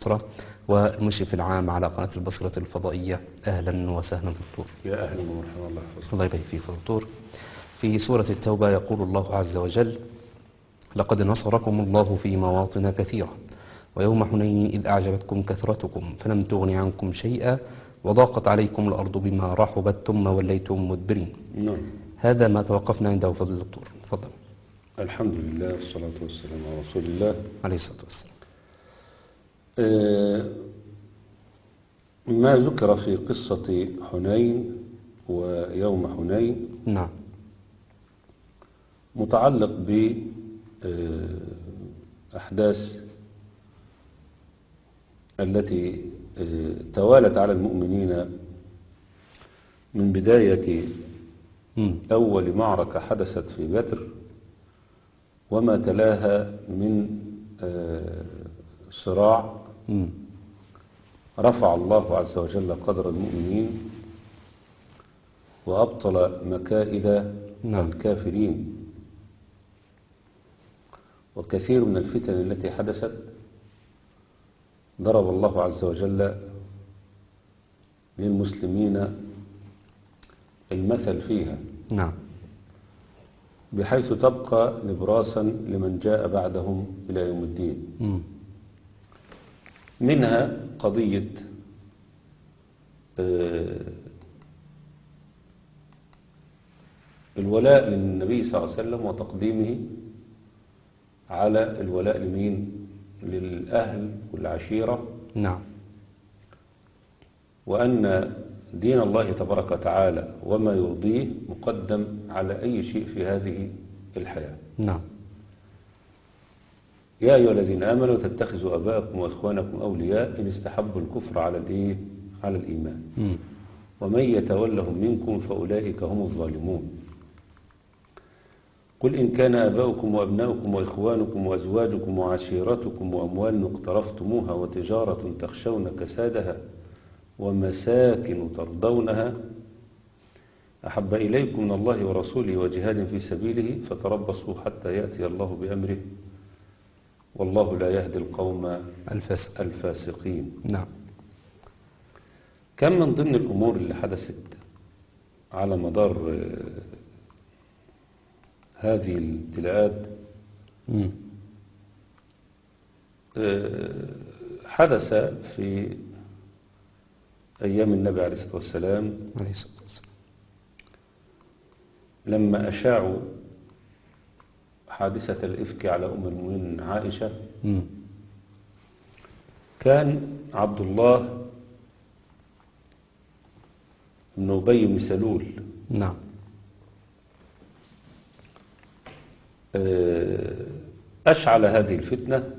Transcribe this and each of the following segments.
البصرة والمشرف العام على قناة البصرة الفضائية أهلا وسهلا دكتور يا أهلا ومرحبا الله يحفظك الله يبارك فيك يا دكتور في سورة التوبة يقول الله عز وجل لقد نصركم الله في مواطن كثيرة ويوم حنين إذ أعجبتكم كثرتكم فلم تغن عنكم شيئا وضاقت عليكم الأرض بما رحبت ثم وليتم مدبرين نعم هذا ما توقفنا عنده فضل الدكتور تفضل الحمد لله والصلاة والسلام على رسول الله عليه الصلاة والسلام آه، ما ذكر في قصة حنين ويوم حنين نعم متعلق بأحداث التي آه، توالت على المؤمنين من بداية مم. أول معركة حدثت في بدر وما تلاها من آه، صراع مم. رفع الله عز وجل قدر المؤمنين وأبطل مكائد نعم. الكافرين وكثير من الفتن التي حدثت ضرب الله عز وجل للمسلمين المثل فيها نعم بحيث تبقى نبراسا لمن جاء بعدهم إلى يوم الدين مم. منها قضية آه، الولاء للنبي صلى الله عليه وسلم وتقديمه على الولاء لمين للأهل والعشيرة نعم وأن دين الله تبارك وتعالى وما يرضيه مقدم على أي شيء في هذه الحياة نعم يا أيها الذين آمنوا تتخذوا أباءكم وإخوانكم أولياء إن استحبوا الكفر على الإيه؟ على الإيمان مم. ومن يتولهم منكم فأولئك هم الظالمون قل إن كان آباؤكم وأبناؤكم وإخوانكم وأزواجكم وعشيرتكم وأموال اقترفتموها وتجارة تخشون كسادها ومساكن ترضونها أحب إليكم من الله ورسوله وجهاد في سبيله فتربصوا حتى يأتي الله بأمره والله لا يهدي القوم الفاسق الفاسقين نعم كم من ضمن الأمور اللي حدثت على مدار آه، هذه الابتلاءات مم. آه، حدث في أيام النبي عليه الصلاة والسلام عليه الصلاة والسلام لما أشاعوا حادثة الإفك على أم المؤمنين عائشة مم. كان عبد الله بن أبي بن سلول نعم آه، أشعل هذه الفتنة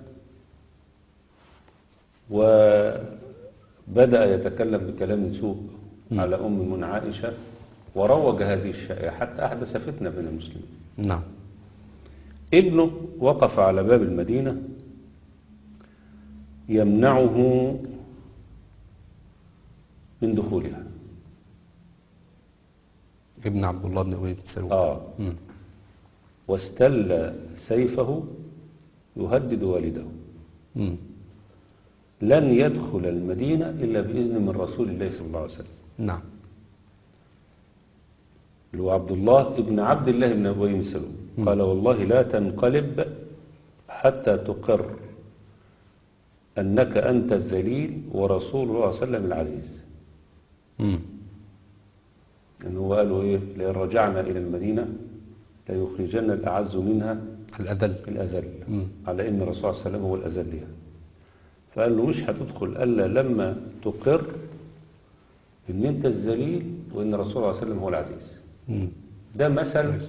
وبدأ يتكلم بكلام سوء على أم من عائشة وروج هذه الشائعة حتى أحدث فتنة بين المسلمين نعم ابنه وقف على باب المدينة يمنعه من دخولها ابن عبد الله بن أبي بن سلول آه مم. واستل سيفه يهدد والده مم. لن يدخل المدينة إلا بإذن من رسول الله صلى الله عليه وسلم نعم اللي هو عبد الله ابن عبد الله بن أبي بن سلول قال والله لا تنقلب حتى تقر أنك أنت الذليل ورسول الله صلى الله عليه وسلم العزيز مم. إن هو قالوا إيه لئن رجعنا إلى المدينة ليخرجن الأعز منها الأذل الأذل مم. على إن الرسول صلى الله عليه وسلم هو الأذل يعني فقال له مش هتدخل إلا لما تقر إن أنت الذليل وإن الرسول صلى الله عليه وسلم هو العزيز مم. ده مثل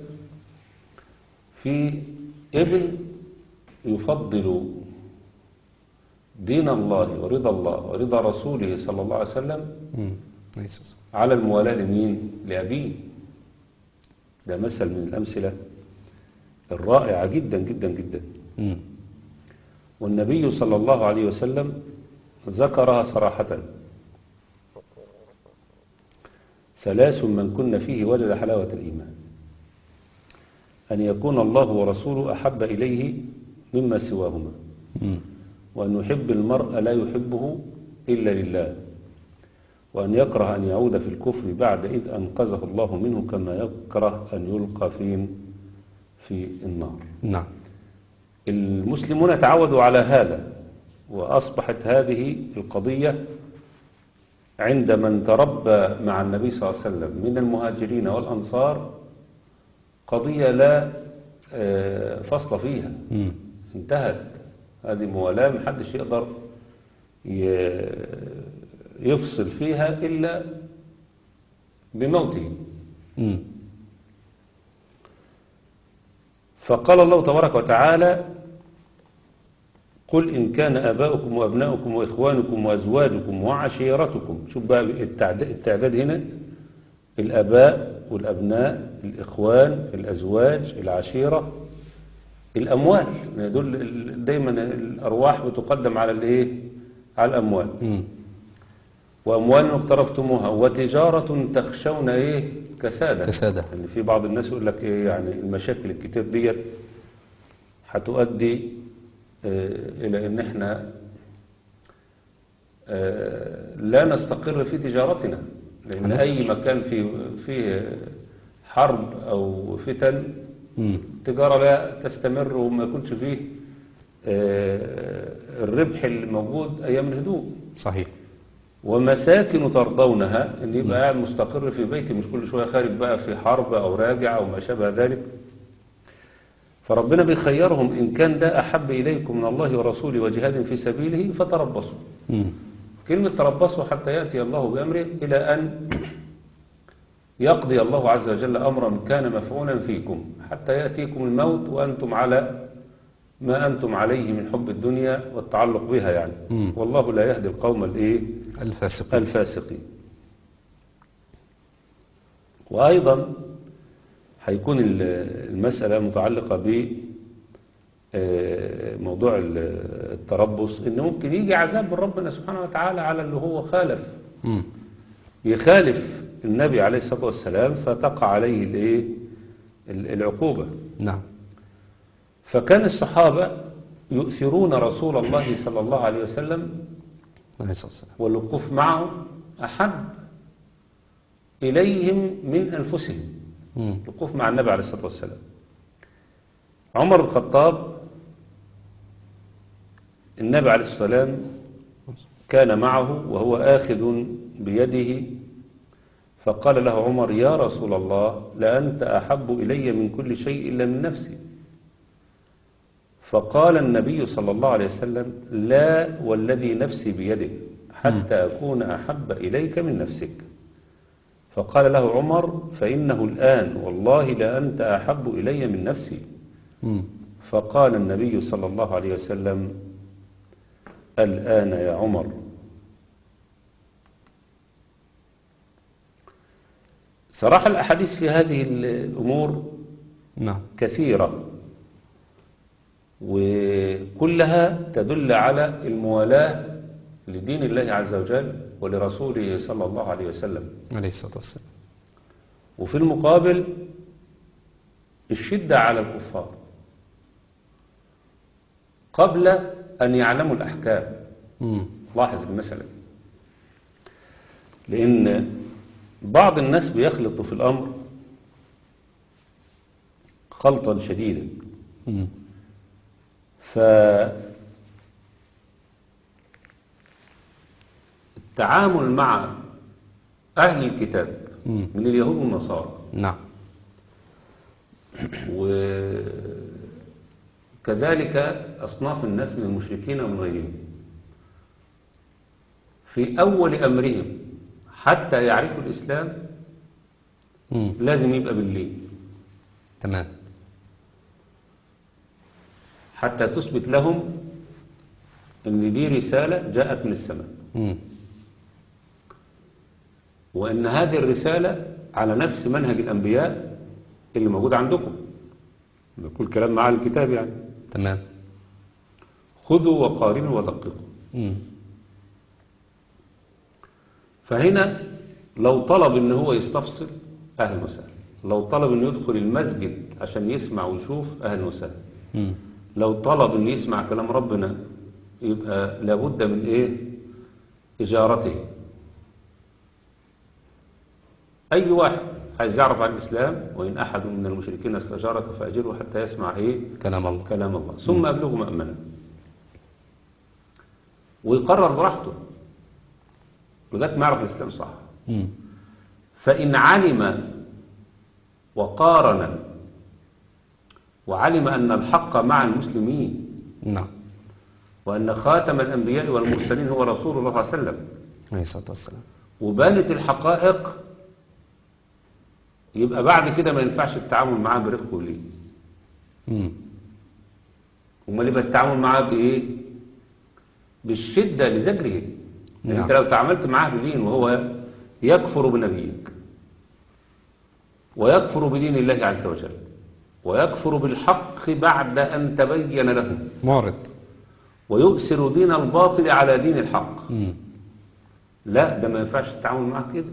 في ابن يفضل دين الله ورضا الله ورضا رسوله صلى الله عليه وسلم مم. عليه الصلاة والسلام. على الموالاة لمين؟ لأبيه ده مثل من الأمثلة الرائعة جدا جدا جدا مم. والنبي صلى الله عليه وسلم ذكرها صراحة ثلاث من كن فيه وجد حلاوة الإيمان أن يكون الله ورسوله أحب إليه مما سواهما مم. وأن يحب المرء لا يحبه إلا لله وأن يكره أن يعود في الكفر بعد إذ أنقذه الله منه كما يكره أن يلقى فين في النار نعم المسلمون تعودوا على هذا وأصبحت هذه القضية عند من تربى مع النبي صلى الله عليه وسلم من المهاجرين والأنصار قضية لا آه، فصل فيها مم. انتهت هذه موالاة محدش يقدر ي- يفصل فيها إلا بموته مم. فقال الله تبارك وتعالى قل إن كان آباؤكم وأبناؤكم وإخوانكم وأزواجكم وعشيرتكم شوف بقى التعد- التعداد هنا الآباء والأبناء الإخوان الأزواج العشيرة الأموال يعني دول ال- دايما الأرواح بتقدم على الإيه على الأموال مم. وأموال اقترفتموها وتجارة تخشون إيه كسادة كسادة. يعني في بعض الناس يقول لك إيه يعني المشاكل الكتير ديت هتؤدي آه، إلى إن إحنا آه، لا نستقر في تجارتنا لأن هنخسر. أي مكان فيه فيه حرب أو فتن مم. التجارة لا تستمر وما يكونش فيه آه، الربح الموجود أيام الهدوء صحيح ومساكن ترضونها ان يبقى قاعد مستقر في بيتي مش كل شويه خارج بقى في حرب او راجع او ما شابه ذلك فربنا بيخيرهم ان كان ده احب اليكم من الله ورسوله وجهاد في سبيله فتربصوا مم. كلمه تربصوا حتى ياتي الله بامره الى ان يقضي الله عز وجل امرا كان مفعولا فيكم حتى ياتيكم الموت وانتم على ما انتم عليه من حب الدنيا والتعلق بها يعني مم. والله لا يهدي القوم الايه الفاسقين الفاسقين وأيضا هيكون ال- المسألة متعلقة ب آه، موضوع ال- التربص إن ممكن يجي عذاب من ربنا سبحانه وتعالى على اللي هو خالف مم. يخالف النبي عليه الصلاة والسلام فتقع عليه الايه ال- العقوبة نعم فكان الصحابة يؤثرون رسول الله صلى الله عليه وسلم عليه الصلاة والسلام والوقوف معه أحب إليهم من أنفسهم مم. الوقوف مع النبي عليه الصلاة والسلام عمر بن الخطاب النبي عليه الصلاة والسلام كان معه وهو آخذ بيده فقال له عمر يا رسول الله لأنت أحب إلي من كل شيء إلا من نفسي فقال النبي صلى الله عليه وسلم لا والذي نفسي بيده حتى أكون أحب إليك من نفسك فقال له عمر فإنه الآن والله لأنت أحب إلي من نفسي مم. فقال النبي صلى الله عليه وسلم الآن يا عمر صراحة الأحاديث في هذه الأمور نعم كثيرة وكلها تدل على الموالاة لدين الله عز وجل ولرسوله صلى الله عليه وسلم عليه الصلاة والسلام وفي المقابل الشدة على الكفار قبل أن يعلموا الأحكام مم. لاحظ المسألة لأن بعض الناس بيخلطوا في الأمر خلطا شديدا مم. فالتعامل مع أهل الكتاب مم. من اليهود والنصارى نعم وكذلك أصناف الناس من المشركين ومن غيرهم في أول أمرهم حتى يعرفوا الإسلام مم. لازم يبقى بالليل تمام حتى تثبت لهم ان دي رسالة جاءت من السماء مم. وان هذه الرسالة على نفس منهج الانبياء اللي موجود عندكم بكل كلام مع الكتاب يعني تمام خذوا وقارنوا ودققوا مم. فهنا لو طلب ان هو يستفصل اهلا وسهلا لو طلب انه يدخل المسجد عشان يسمع ويشوف اهلا وسهلا مم. لو طلب انه يسمع كلام ربنا يبقى لابد من ايه اجارته اي واحد عايز يعرف عن الاسلام وان احد من المشركين استجارك فاجره حتى يسمع ايه كلام الله كلام الله ثم أبلغه مأمنا ويقرر براحته لغاية ما يعرف الإسلام صح مم. فإن علم وقارن وعلم أن الحق مع المسلمين نعم وأن خاتم الأنبياء والمرسلين هو رسول الله صلى الله عليه وسلم عليه الصلاة والسلام وبانت الحقائق يبقى بعد كده ما ينفعش التعامل معاه برفق ولين مم. امال يبقى التعامل معاه بايه بالشده لزجره يعني نعم. انت لو تعاملت معاه بلين وهو يكفر بنبيك ويكفر بدين الله عز وجل ويكفر بالحق بعد ان تبين له معرض ويؤثر دين الباطل على دين الحق مم. لا ده ما ينفعش التعامل معاه كده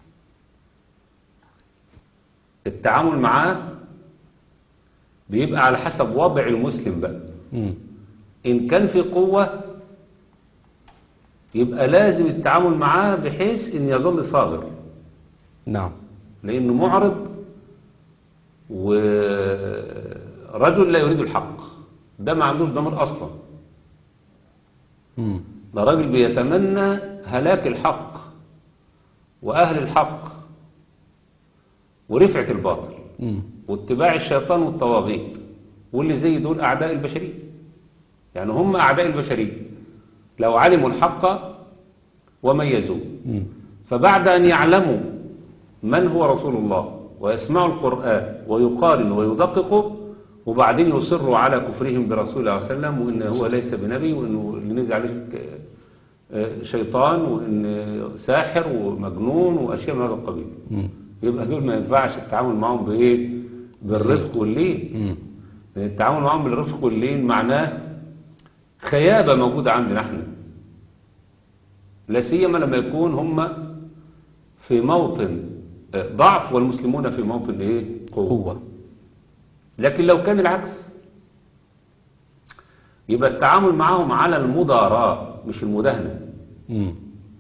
التعامل معاه بيبقى على حسب وضع المسلم بقى مم. إن كان في قوة يبقى لازم التعامل معاه بحيث إن يظل صابر نعم لأنه معرض ورجل لا يريد الحق ده ما عندوش ضمير أصلا مم. ده راجل بيتمنى هلاك الحق وأهل الحق ورفعة الباطل مم. واتباع الشيطان والطواغيت واللي زي دول أعداء البشرية يعني هم أعداء البشرية لو علموا الحق وميزوه مم. فبعد أن يعلموا من هو رسول الله ويسمعوا القرآن ويقارنوا ويدققوا وبعدين يصروا على كفرهم برسول الله صلى الله عليه وسلم وإن هو ليس بنبي وإنه اللي نزل عليك آه، شيطان وإن ساحر ومجنون وأشياء من هذا القبيل مم. يبقى دول ما ينفعش التعامل معهم بإيه بالرفق واللين مم. لأن التعامل معهم بالرفق واللين معناه خيابة موجودة عندنا احنا لا سيما لما يكون هم في موطن آه، ضعف والمسلمون في موطن ايه قوة قوة لكن لو كان العكس يبقى التعامل معهم على المضاراة مش المداهنة مم.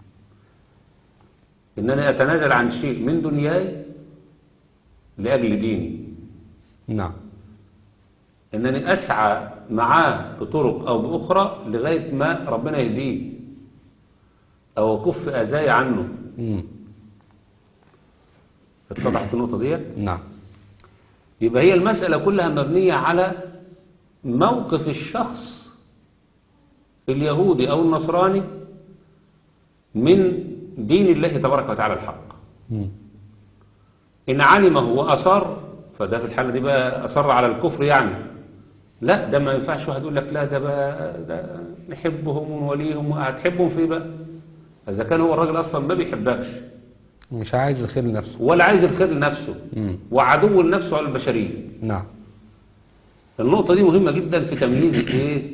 انني اتنازل عن شيء من دنياي لاجل ديني نعم انني اسعى معاه بطرق او باخرى لغايه ما ربنا يهديه او اكف اذاي عنه مم. اتضحت النقطه ديت نعم يبقى هي المساله كلها مبنيه على موقف الشخص اليهودي او النصراني من دين الله تبارك وتعالى الحق مم. إن علمه وأصر فده في الحالة دي بقى أصر على الكفر يعني لا ده ما ينفعش واحد يقول لك لا ده بقى ده نحبهم ونوليهم هتحبهم في إيه بقى إذا كان هو الراجل أصلا ما بيحبكش مش عايز الخير لنفسه ولا عايز الخير لنفسه مم. وعدو لنفسه على البشرية نعم النقطة دي مهمة جدا في تمييز إيه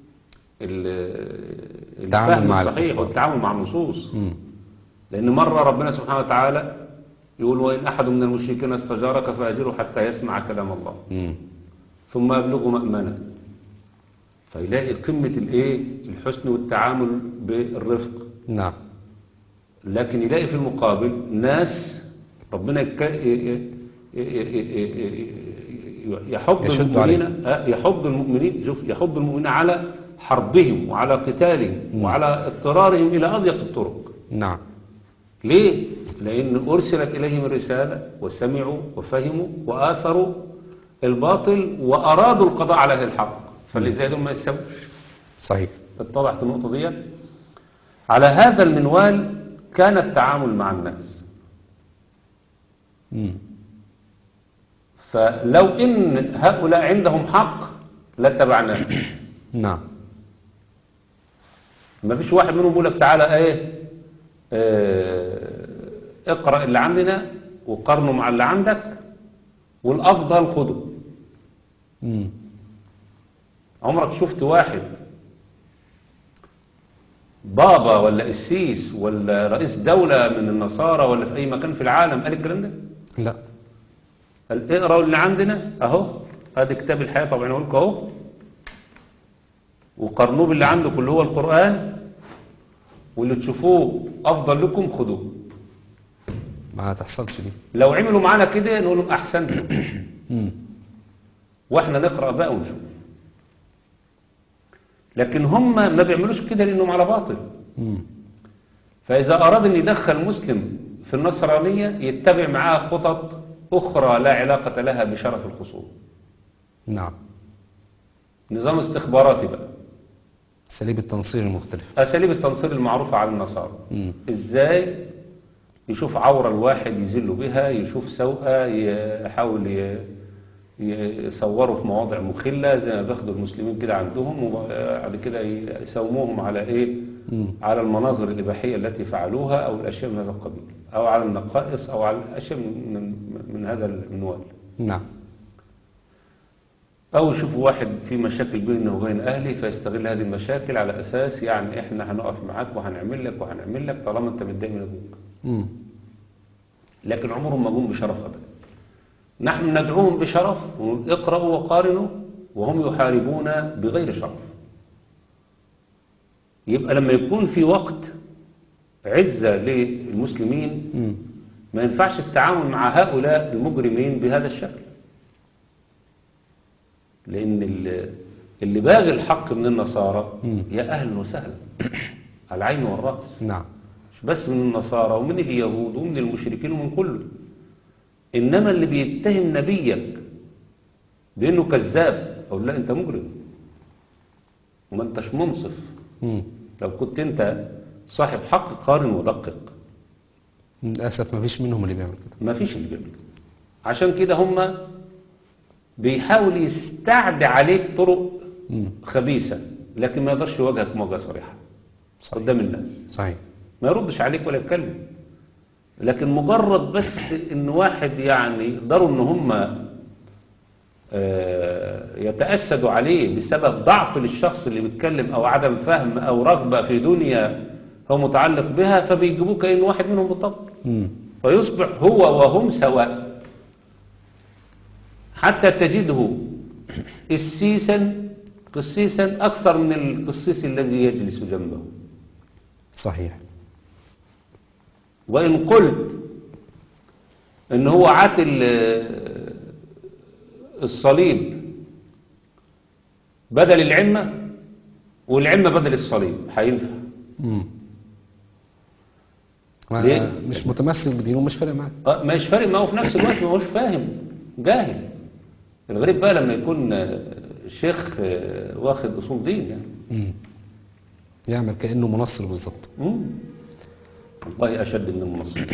ال- التعامل الفهم مع الصحيح الكفار. والتعامل مع النصوص مم. لأن مرة ربنا سبحانه وتعالى يقول وإن أحد من المشركين استجارك فأجره حتى يسمع كلام الله مم. ثم يبلغ مأمنا فيلاقي قمة الايه الحسن والتعامل بالرفق نعم لكن يلاقي في المقابل ناس ربنا يك... ي- ي- ي- ي- يحض يشد المؤمنين آه، يحض المؤمنين شوف يحض المؤمنين على حربهم وعلى قتالهم وعلى اضطرارهم إلى أضيق الطرق نعم ليه؟ لأن أرسلت إليهم الرسالة وسمعوا وفهموا وآثروا الباطل وأرادوا القضاء على أهل الحق فاللي زي دول ما يسوش صحيح اتضحت النقطة دي على هذا المنوال كان التعامل مع الناس مم. فلو إن هؤلاء عندهم حق لاتبعناه نعم ما فيش واحد منهم يقول لك تعالى ايه اه اقرأ اللي عندنا وقارنه مع اللي عندك والأفضل خده مم. عمرك شفت واحد بابا ولا قسيس ولا رئيس دولة من النصارى ولا في أي مكان في العالم قال الكلام ده لا قال اقرأوا اللي عندنا أهو ادي كتاب الحياة طبعا أقول لكم أهو وقارنوه باللي عندكم اللي هو القرآن واللي تشوفوه أفضل لكم خدوه ما تحصلش دي لو عملوا معانا كده نقول لهم أحسنتم مم. واحنا نقرأ بقى ونشوف لكن هم ما بيعملوش كده لأنهم على باطل مم. فإذا أراد أن يدخل مسلم في النصرانية يتبع معاه خطط أخرى لا علاقة لها بشرف الخصوم نعم نظام استخباراتي بقى أساليب التنصير المختلفة أساليب التنصير المعروفة على النصارى مم. إزاي يشوف عورة الواحد يذل بها يشوف سوءة يحاول ي- ي- يصوره في مواضع مخلة زي ما بياخدوا المسلمين كده عندهم وبعد كده يساوموهم على إيه مم. على المناظر الإباحية التي فعلوها أو الأشياء من هذا القبيل أو على النقائص أو على الأشياء من, من, من هذا المنوال نعم أو يشوفوا واحد في مشاكل بينه وبين أهلي فيستغل هذه المشاكل على أساس يعني إحنا هنقف معاك وهنعمل لك وهنعمل لك طالما أنت متضايق من أبوك مم. لكن عمرهم ما جم بشرف أبدا نحن ندعوهم بشرف ونقول اقرأوا وقارنوا وهم يحاربون بغير شرف يبقى لما يكون في وقت عزة للمسلمين مم. ما ينفعش التعامل مع هؤلاء المجرمين بهذا الشكل لأن ال- اللي باغي الحق من النصارى مم. يا أهلا وسهلا على العين والرأس نعم مش بس من النصارى ومن اليهود ومن المشركين ومن كله إنما اللي بيتهم نبيك بأنه كذاب أقول لا أنت مجرم وما أنتش منصف مم. لو كنت أنت صاحب حق قارن ودقق للأسف ما فيش منهم اللي بيعمل كده ما فيش اللي بيعمل كده. عشان كده هم بيحاول يستعدي عليك طرق مم. خبيثة لكن ما يقدرش يواجهك مواجهة صريحة صحيح. قدام الناس صحيح ما يردش عليك ولا يتكلم لكن مجرد بس ان واحد يعني يقدروا ان هم آه، يتأسدوا عليه بسبب ضعف للشخص اللي بيتكلم او عدم فهم او رغبة في دنيا هو متعلق بها فبيجيبوه كأن واحد منهم بالضبط مم. فيصبح هو وهم سواء حتى تجده قسيسا قسيسا أكثر من القسيس الذي يجلس جنبه صحيح وإن قلت إن هو عاتل آه، الصليب بدل العمة والعمة بدل الصليب هينفع مم. ما- ليه؟ مش متمسك بدينه مش فارق معاه آه، مش فارق معه في نفس الوقت ما هوش فاهم جاهل الغريب بقى لما يكون آه، شيخ آه، واخد أصول دين يعني مم. يعمل كأنه منصر بالظبط مم. والله أشد من المنصر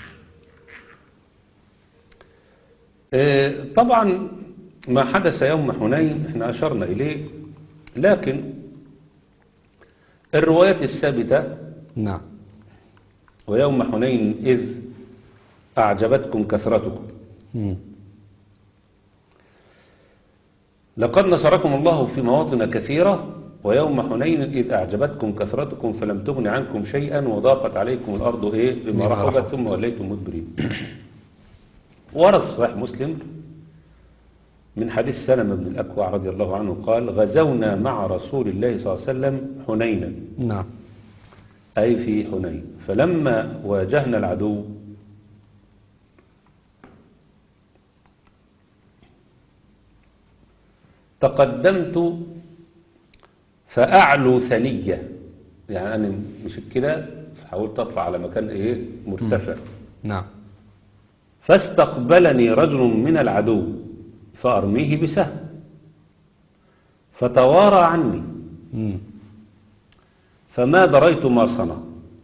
آه، طبعا ما حدث يوم حنين احنا أشرنا إليه لكن الروايات الثابتة نعم ويوم حنين إذ أعجبتكم كثرتكم مم. لقد نصركم الله في مواطن كثيرة ويوم حنين إذ أعجبتكم كثرتكم فلم تغن عنكم شيئا وضاقت عليكم الأرض إيه بما بما رحبت رحبت. ثم وليتم مدبرين ورد في صحيح مسلم من حديث سلمة بن الأكوع رضي الله عنه قال غزونا مع رسول الله صلى الله عليه وسلم حنينا نعم أي في حنين فلما واجهنا العدو تقدمت فأعلو ثنية يعني أنا مش كده حاولت أطلع على مكان إيه مرتفع نعم فاستقبلني رجل من العدو فأرميه بسهم فتوارى عني مم. فما دريت ما صنع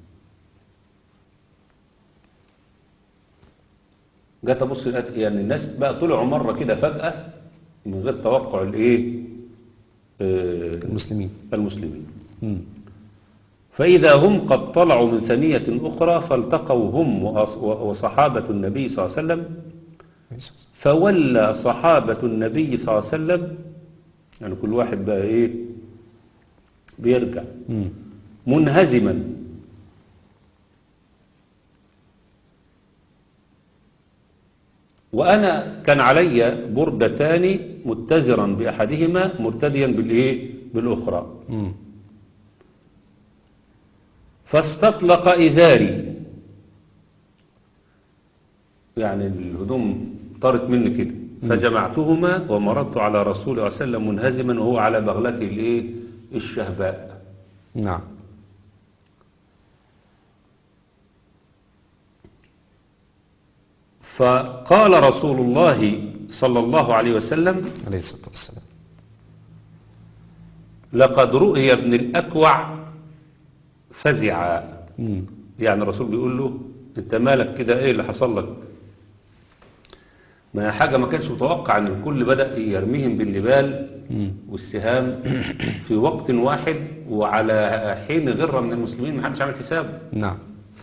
جت ابص لقيت يعني الناس بقى طلعوا مره كده فجاه من غير توقع الايه آه، المسلمين المسلمين مم. فاذا هم قد طلعوا من ثنيه اخرى فالتقوا هم وأص- وصحابه النبي صلى الله عليه وسلم فولى صحابه النبي صلى الله عليه وسلم يعني كل واحد بقى ايه بيرجع مم. منهزما وأنا كان علي بردتان متزرا بأحدهما مرتديا بالإيه بالأخرى مم. فاستطلق إزاري يعني الهدوم طارت مني كده فجمعتهما ومررت على رسول الله صلى الله عليه وسلم منهزما وهو على بغلته الايه الشهباء نعم فقال رسول الله صلى الله عليه وسلم عليه الصلاة والسلام لقد رؤي ابن الأكوع فزعا مم. يعني الرسول بيقول له انت مالك كده ايه اللي حصل لك ما هي حاجة ما كانش متوقع ان الكل بدأ يرميهم بالنبال مم. والسهام في وقت واحد وعلى حين غرة من المسلمين ما حدش عامل حسابه نعم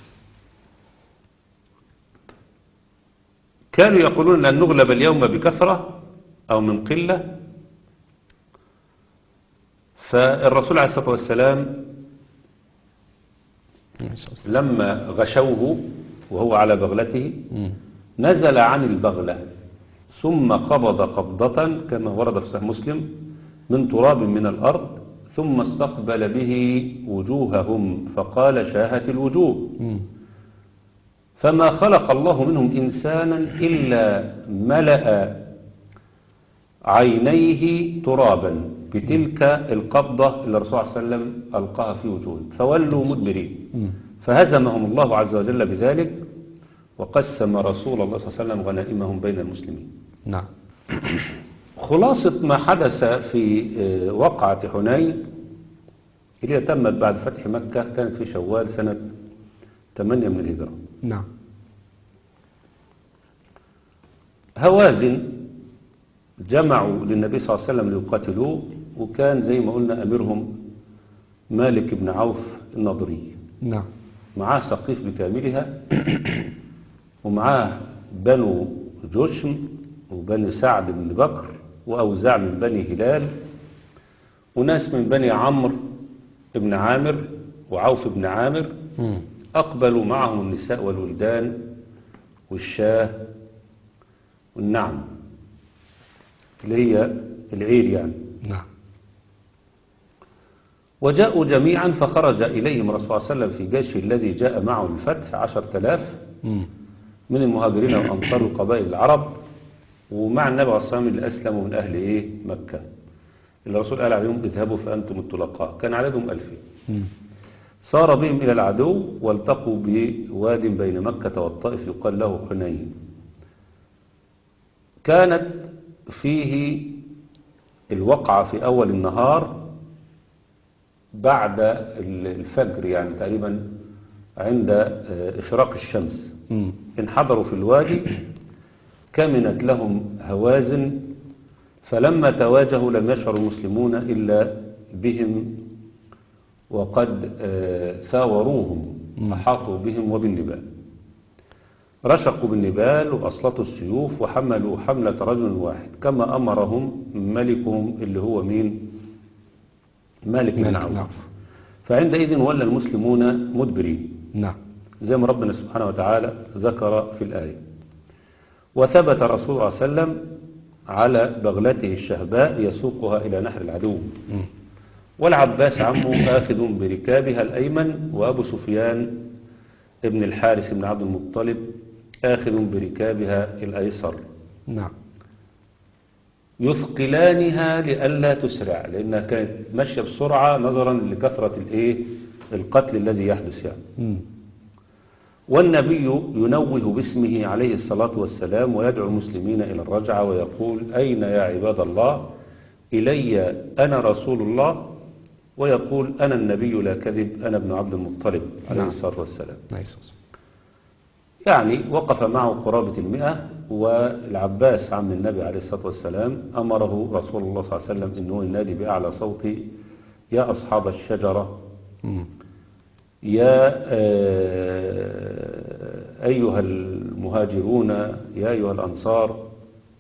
كانوا يقولون لن نغلب اليوم بكثرة أو من قلة فالرسول عليه الصلاة والسلام عليه الصلاة والسلام. لما غشوه وهو على بغلته مم. نزل عن البغلة ثم قبض قبضة كما ورد في صحيح مسلم من تراب من الأرض ثم استقبل به وجوههم فقال شاهت الوجوه مم. فما خلق الله منهم إنسانا إلا ملأ عينيه ترابا بتلك القبضة اللي الرسول صلى الله عليه وسلم ألقاها في وجوههم فولوا مدبرين مم. فهزمهم الله عز وجل بذلك وقسم رسول الله صلى الله عليه وسلم غنائمهم بين المسلمين نعم خلاصة ما حدث في آه، وقعة حنين اللي هي تمت بعد فتح مكة كانت في شوال سنة 8 من الهجرة نعم هوازن جمعوا للنبي صلى الله عليه وسلم ليقاتلوه وكان زي ما قلنا أميرهم مالك بن عوف النضري نعم معاه سقيف بكاملها ومعاه بنو جشم وبني سعد بن بكر وأوزاع من بني هلال وناس من بني عمرو بن عامر وعوف بن عامر مم. أقبلوا معهم النساء والولدان والشاه والنعم اللي هي العير يعني نعم وجاءوا جميعا فخرج إليهم الرسول صلى الله عليه وسلم في جيش الذي جاء معه الفتح عشرة آلاف مم. من المهاجرين والأنصار وقبائل العرب ومع النبي عليه الصلاة والسلام اللي أسلموا من أهل إيه مكة اللي الرسول قال عليهم اذهبوا فأنتم الطلقاء كان عددهم ألفين مم. صار بهم إلى العدو والتقوا بواد بين مكة والطائف يقال له حنين كانت فيه الوقعة في أول النهار بعد الفجر يعني تقريبا عند آه، إشراق الشمس مم. انحدروا في الوادي كمنت لهم هوازن فلما تواجهوا لم يشعر المسلمون إلا بهم وقد آه، ثاوروهم أحاطوا بهم وبالنبال رشقوا بالنبال وأسلطوا السيوف وحملوا حملة رجل واحد كما أمرهم ملكهم اللي هو مين مالك بن مالك بن عوف عوف. فعندئذ ولى المسلمون مدبرين نعم زي ما ربنا سبحانه وتعالى ذكر في الآية وثبت رسول الله صلى الله عليه وسلم على بغلته الشهباء يسوقها إلى نحر العدو مم. والعباس عمه آخذ بركابها الأيمن وأبو سفيان ابن الحارث بن عبد المطلب آخذ بركابها الأيسر نعم يثقلانها لئلا تسرع لأنها كانت ماشية بسرعة نظرا لكثرة الإيه القتل الذي يحدث يعني مم. والنبي ينوه باسمه عليه الصلاة والسلام ويدعو المسلمين إلى الرجعة ويقول أين يا عباد الله إلي أنا رسول الله ويقول أنا النبي لا كذب أنا ابن عبد المطلب عليه نعم. الصلاة والسلام نايس يعني وقف معه قرابة المئة والعباس عم النبي عليه الصلاة والسلام أمره رسول الله صلى الله عليه وسلم أنه ينادي بأعلى صوت يا أصحاب الشجرة مم. يا آه، أيها المهاجرون يا أيها الأنصار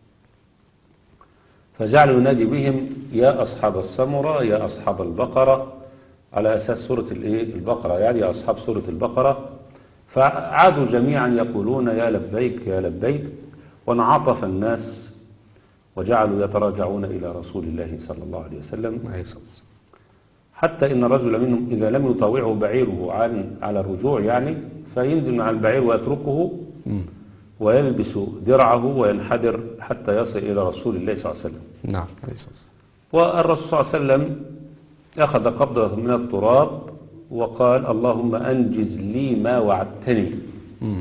فجعل ينادي بهم يا أصحاب السمرة يا أصحاب البقرة على أساس سورة الإيه؟ البقرة يعني يا أصحاب سورة البقرة فعادوا جميعا يقولون يا لبيك يا لبيك وانعطف الناس وجعلوا يتراجعون إلى رسول الله صلى الله عليه وسلم عليه الصلاة والسلام. حتى إن رجل منهم إذا لم يطاوعه بعيره عن على الرجوع يعني فينزل مع البعير ويتركه مم. ويلبس درعه وينحدر حتى يصل إلى رسول الله صلى الله عليه وسلم نعم عليه الصلاة والسلام والرسول صلى الله عليه وسلم أخذ قبضة من التراب وقال اللهم أنجز لي ما وعدتني مم.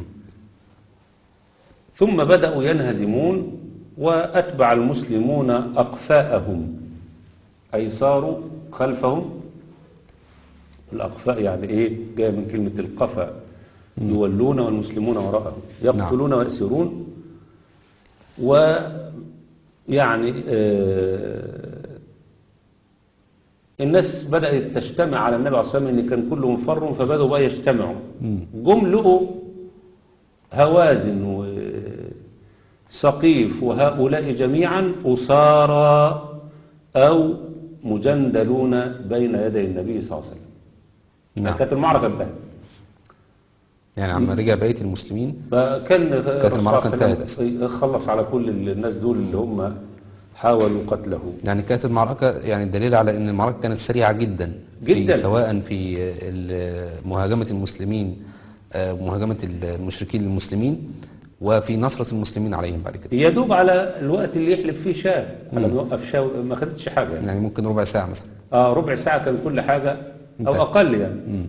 ثم بدأوا ينهزمون وأتبع المسلمون أقفاءهم أي صاروا خلفهم الأقفاء يعني إيه جاء من كلمة القفا يولون والمسلمون وراءهم يقتلون ويأسرون ويعني آه الناس بدأت تجتمع على النبي عليه الصلاة والسلام إن كان كلهم فر فبدأوا بقى يجتمعوا مم. جم لقوا هوازن وسقيف وهؤلاء جميعا أسارى أو مجندلون بين يدي النبي صلى الله عليه وسلم نعم كانت المعركة انتهت يعني عما رجع بقية المسلمين فكان الرسول المعركة صلى الله عليه انتهت وسلم خلص على كل الناس دول اللي هم حاولوا قتله يعني كانت المعركة يعني دليل على أن المعركة كانت سريعة جدا جداً. في سواء في ال- مهاجمة المسلمين آه، مهاجمة المشركين للمسلمين وفي نصرة المسلمين عليهم بعد كده يدوب على الوقت اللي يحلف فيه شاه على ما يوقف شاه ما خدتش حاجة يعني. يعني ممكن ربع ساعة مثلا اه ربع ساعة كان كل حاجة أو انتهى. أقل يعني مم.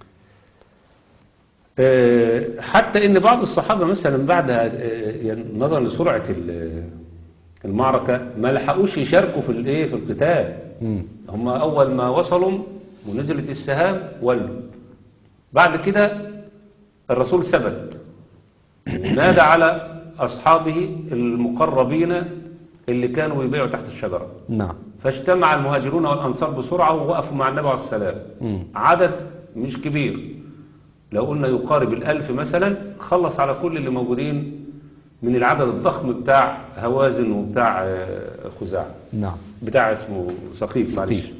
آه، حتى ان بعض الصحابة مثلا بعدها آه، يعني نظرا لسرعة ال- المعركة ما لحقوش يشاركوا في الايه في القتال مم. هم اول ما وصلوا ونزلت السهام ولوا بعد كده الرسول ثبت ونادى على اصحابه المقربين اللي كانوا يبيعوا تحت الشجرة نعم فاجتمع المهاجرون والانصار بسرعة ووقفوا مع النبي عليه السلام مم. عدد مش كبير لو قلنا يقارب الألف مثلا خلص على كل اللي موجودين من العدد الضخم بتاع هوازن وبتاع آه، خزاعة نعم بتاع اسمه سقيف معلش سقيف.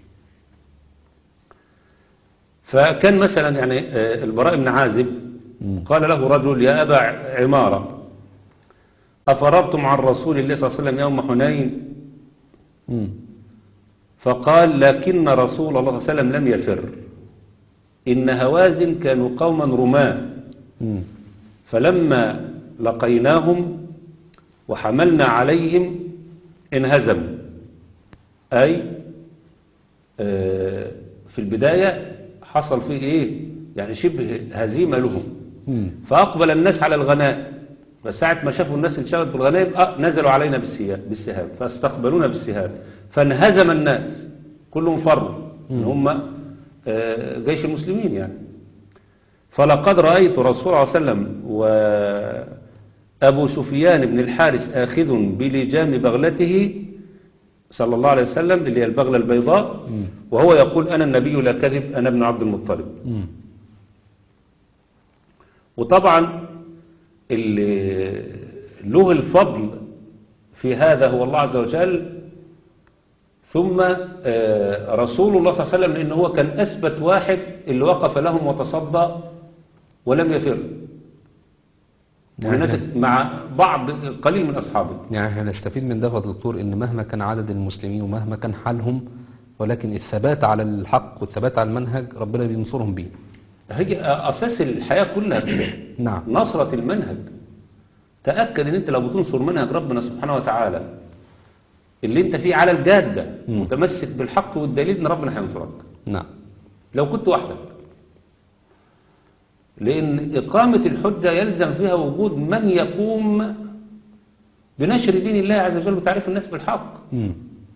فكان مثلا يعني آه، البراء بن عازب مم. قال له رجل يا أبا عمارة أفررتم عن رسول الله صلى الله عليه وسلم يوم حنين مم. فقال لكن رسول الله صلى الله عليه وسلم لم يفر إن هوازن كانوا قوما رماه مم. فلما لقيناهم وحملنا عليهم انهزموا أي آه، في البداية حصل فيه إيه يعني شبه هزيمة لهم مم. فأقبل الناس على الغنائم فساعة ما شافوا الناس انشغلت بالغنائم آه نزلوا علينا بالسيا- بالسهام فاستقبلونا بالسهام فانهزم الناس كلهم فروا ان هم آه، جيش المسلمين يعني فلقد رأيت رسول الله صلى الله عليه وسلم وأبو سفيان بن الحارس آخذ بلجام بغلته صلى الله عليه وسلم اللي هي البغلة البيضاء وهو يقول أنا النبي لا كذب أنا ابن عبد المطلب مم. وطبعا اللي له الفضل في هذا هو الله عز وجل ثم آه، رسول الله صلى الله عليه وسلم لأنه هو كان أثبت واحد اللي وقف لهم وتصدى ولم يفر والناس مع بعض قليل من أصحابه يعني احنا نستفيد من ده يا دكتور ان مهما كان عدد المسلمين ومهما كان حالهم ولكن الثبات على الحق والثبات على المنهج ربنا بينصرهم بيه هي أساس الحياة كلها كده نعم نصرة المنهج تأكد ان انت لو بتنصر منهج ربنا سبحانه وتعالى اللي انت فيه على الجادة مم. متمسك بالحق والدليل ان ربنا هينصرك نعم لو كنت وحدك لأن إقامة الحجة يلزم فيها وجود من يقوم بنشر دين الله عز وجل وتعريف الناس بالحق مم.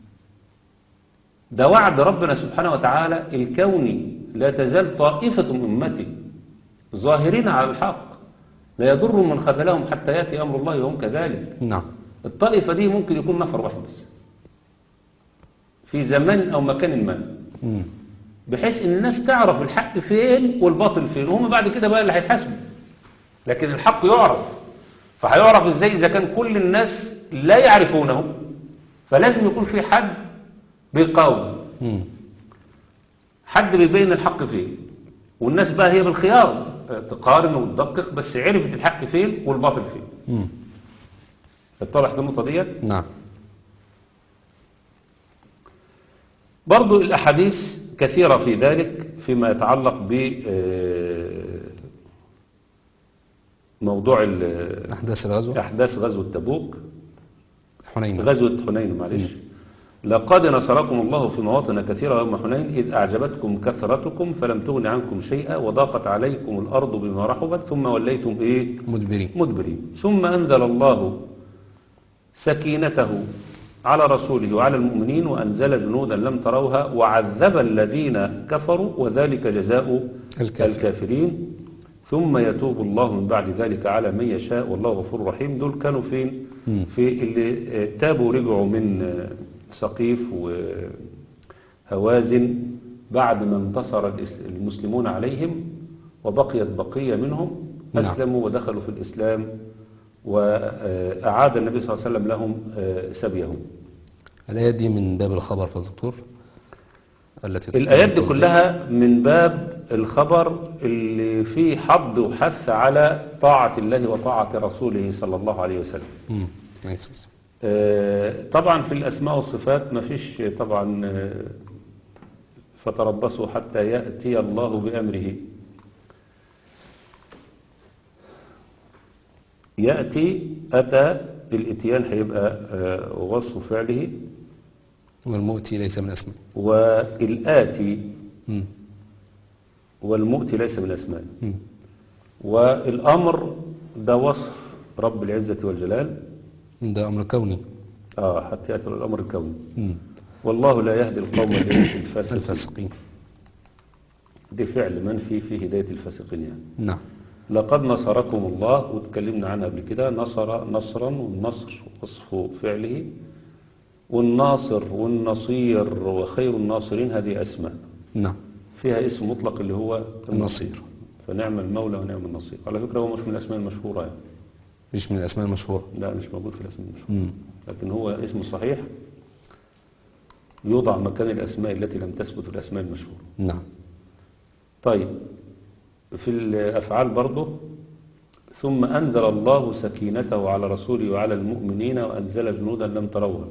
ده وعد ربنا سبحانه وتعالى الكوني لا تزال طائفة من أمتي ظاهرين على الحق لا يضر من خذلهم حتى يأتي أمر الله وهم كذلك نعم الطائفة دي ممكن يكون نفر واحد بس في زمان أو مكان ما مم. بحيث ان الناس تعرف الحق فين والباطل فين وهم بعد كده بقى اللي هيتحاسبوا لكن الحق يعرف فهيعرف ازاي اذا كان كل الناس لا يعرفونه فلازم يكون في حد بيقاوم مم. حد بيبين الحق فين والناس بقى هي بالخيار آه، تقارن وتدقق بس عرفت الحق فين والباطل فين مم. اتضحت النقطه ديت نعم برضو الأحاديث كثيرة في ذلك فيما يتعلق ب آه، موضوع ال- أحداث الغزوة أحداث غزوة تبوك حنين غزوة حنين معلش لقد نصركم الله في مواطن كثيرة يوم حنين إذ أعجبتكم كثرتكم فلم تغن عنكم شيئا وضاقت عليكم الأرض بما رحبت ثم وليتم إيه مدبرين مدبرين ثم أنزل الله سكينته على رسوله وعلى المؤمنين وأنزل جنودا لم تروها وعذب الذين كفروا وذلك جزاء الكافر. الكافرين ثم يتوب الله من بعد ذلك على من يشاء والله غفور رحيم دول كانوا فين مم. في اللي آه، تابوا ورجعوا من آه، سقيف وهوازن بعد ما انتصر الإس- المسلمون عليهم وبقيت بقية منهم نعم. أسلموا ودخلوا في الإسلام وأعاد النبي صلى الله عليه وسلم لهم آه، سبيهم الآيات دي من باب الخبر في الدكتور التي الآيات دي تصديق. كلها من باب الخبر اللي فيه حض وحث على طاعة الله وطاعة رسوله صلى الله عليه وسلم مم. عليه الصلاة والسلام. آه، طبعا في الأسماء والصفات ما فيش طبعا آه، فتربصوا حتى يأتي الله بأمره يأتي أتى الاتيان هيبقى آه، وصف فعله والمؤتي ليس من أسماء والآتي مم. والمؤتي ليس من أسماء مم. والأمر ده وصف رب العزة والجلال ده أمر كوني آه حتى يأتي الأمر الكوني مم. والله لا يهدي القوم الفاسقين الفاسقين دي فعل منفي في هداية الفاسقين يعني نعم لقد نصركم الله واتكلمنا عنها قبل كده نصر نصرا والنصر وصف فعله والناصر والنصير وخير الناصرين هذه أسماء نعم فيها اسم مطلق اللي هو النصير فنعم المولى ونعم النصير على فكرة هو مش من الأسماء المشهورة يعني مش من الأسماء المشهورة لا مش موجود في الأسماء المشهورة مم. لكن هو اسم صحيح يوضع مكان الأسماء التي لم تثبت في الأسماء المشهورة نعم طيب في الأفعال برضه ثم أنزل الله سكينته على رسوله وعلى المؤمنين وأنزل جنودا لم تروها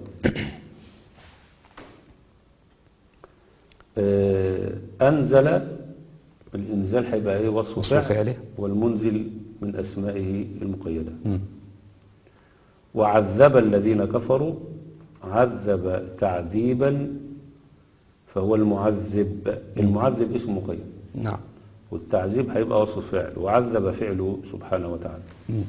آه، أنزل الإنزال هيبقى إيه وصف وصف فعل فعله. والمنزل من أسمائه المقيدة مم. وعذب الذين كفروا عذب تعذيبا فهو المعذب المعذب اسم مقيد نعم والتعذيب هيبقى وصف فعل وعذب فعله سبحانه وتعالى مم.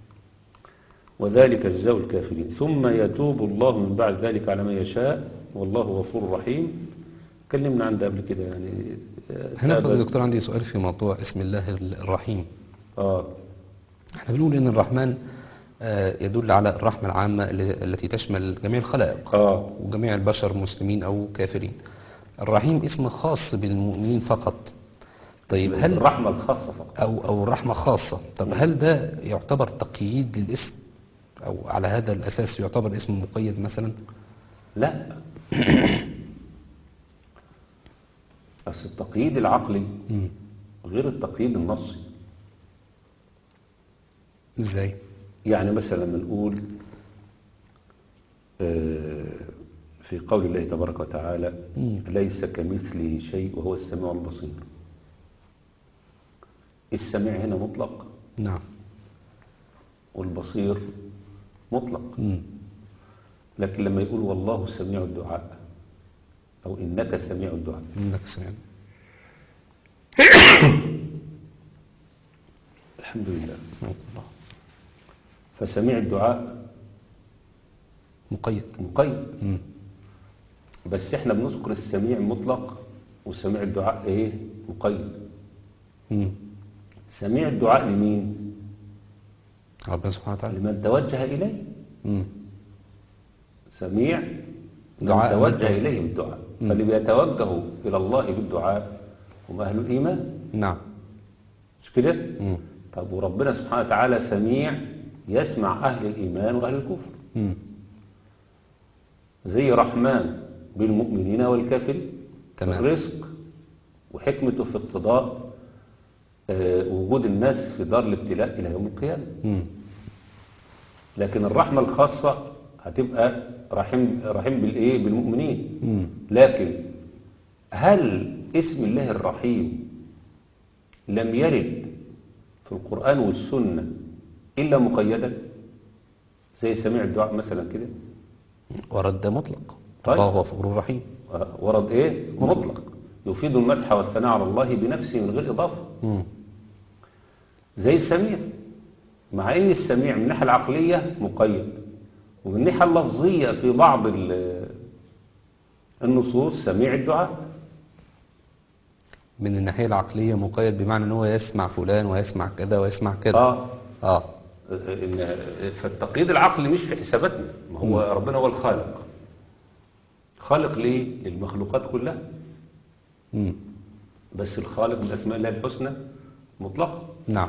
وذلك جزاء الكافرين ثم يتوب الله من بعد ذلك على من يشاء والله غفور رحيم اتكلمنا عن ده قبل كده يعني هنا تاب- يا دكتور عندي سؤال في موضوع اسم الله الرحيم اه احنا بنقول ان الرحمن آه، يدل على الرحمة العامة اللي- التي تشمل جميع الخلائق اه وجميع البشر مسلمين أو كافرين الرحيم اسم خاص بالمؤمنين فقط طيب هل الرحمة الخاصة فقط أو أو رحمة خاصة طب هل ده يعتبر تقييد للاسم أو على هذا الأساس يعتبر اسم مقيد مثلا لا بس التقييد العقلي مم. غير التقييد النصي ازاي يعني مثلا لما نقول آه، في قول الله تبارك وتعالى مم. ليس كمثله شيء وهو السميع البصير السميع هنا مطلق نعم والبصير مطلق مم. لكن لما يقول والله سميع الدعاء أو إنك سميع الدعاء إنك سميع الحمد لله الله فسميع الدعاء مقيد مقيد مم. بس احنا بنذكر السميع مطلق وسميع الدعاء ايه مقيد مم. سميع الدعاء لمين ربنا سبحانه وتعالى لمن توجه إليه مم. سميع من دعاء توجه من- إليه بالدعاء فاللي بيتوجهوا إلى الله بالدعاء هم أهل الإيمان نعم مش كده مم. طب وربنا سبحانه وتعالى سميع يسمع أهل الإيمان وأهل الكفر مم. زي رحمن بالمؤمنين والكافرين تمام. الرزق وحكمته في اقتضاء آه، وجود الناس في دار الابتلاء إلى يوم القيامة مم. لكن الرحمة الخاصة هتبقى رحيم رحيم بالإيه بالمؤمنين مم. لكن هل اسم الله الرحيم لم يرد في القرآن والسنة إلا مقيدا زي سميع الدعاء مثلا كده ورد مطلق طيب. الله غفور رحيم آه، ورد ايه مطلق يفيد المدح والثناء على الله بنفسه من غير إضافة مم. زي السميع مع ان السميع من الناحيه العقليه مقيد ومن الناحيه اللفظيه في بعض ال- النصوص سميع الدعاء من الناحية العقلية مقيد بمعنى ان هو يسمع فلان ويسمع كذا ويسمع كذا اه اه إن فالتقييد العقلي مش في حساباتنا ما هو ربنا هو الخالق خالق ليه للمخلوقات كلها مم. بس الخالق من اسماء الله الحسنى مطلقا نعم